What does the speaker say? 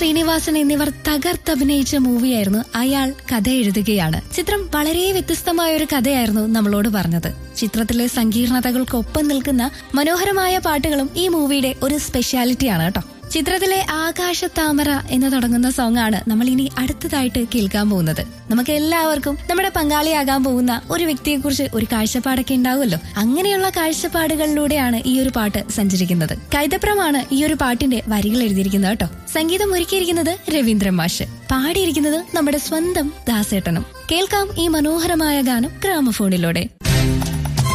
ശ്രീനിവാസൻ എന്നിവർ തകർത്തഭിനയിച്ച മൂവിയായിരുന്നു അയാൾ കഥ എഴുതുകയാണ് ചിത്രം വളരെ വ്യത്യസ്തമായ ഒരു കഥയായിരുന്നു നമ്മളോട് പറഞ്ഞത് ചിത്രത്തിലെ സങ്കീർണതകൾക്കൊപ്പം നിൽക്കുന്ന മനോഹരമായ പാട്ടുകളും ഈ മൂവിയുടെ ഒരു സ്പെഷ്യാലിറ്റിയാണ് കേട്ടോ ചിത്രത്തിലെ ആകാശത്താമര എന്ന് തുടങ്ങുന്ന സോങ് ആണ് നമ്മൾ ഇനി അടുത്തതായിട്ട് കേൾക്കാൻ പോകുന്നത് നമുക്ക് എല്ലാവർക്കും നമ്മുടെ പങ്കാളിയാകാൻ പോകുന്ന ഒരു വ്യക്തിയെക്കുറിച്ച് ഒരു കാഴ്ചപ്പാടൊക്കെ ഉണ്ടാവുമല്ലോ അങ്ങനെയുള്ള കാഴ്ചപ്പാടുകളിലൂടെയാണ് ഈ ഒരു പാട്ട് സഞ്ചരിക്കുന്നത് കൈതപ്രമാണ് ഈ ഒരു പാട്ടിന്റെ വരികൾ എഴുതിയിരിക്കുന്നത് കേട്ടോ സംഗീതം ഒരുക്കിയിരിക്കുന്നത് രവീന്ദ്രൻ മാഷ് പാടിയിരിക്കുന്നത് നമ്മുടെ സ്വന്തം ദാസേട്ടനും കേൾക്കാം ഈ മനോഹരമായ ഗാനം ഗ്രാമഫോണിലൂടെ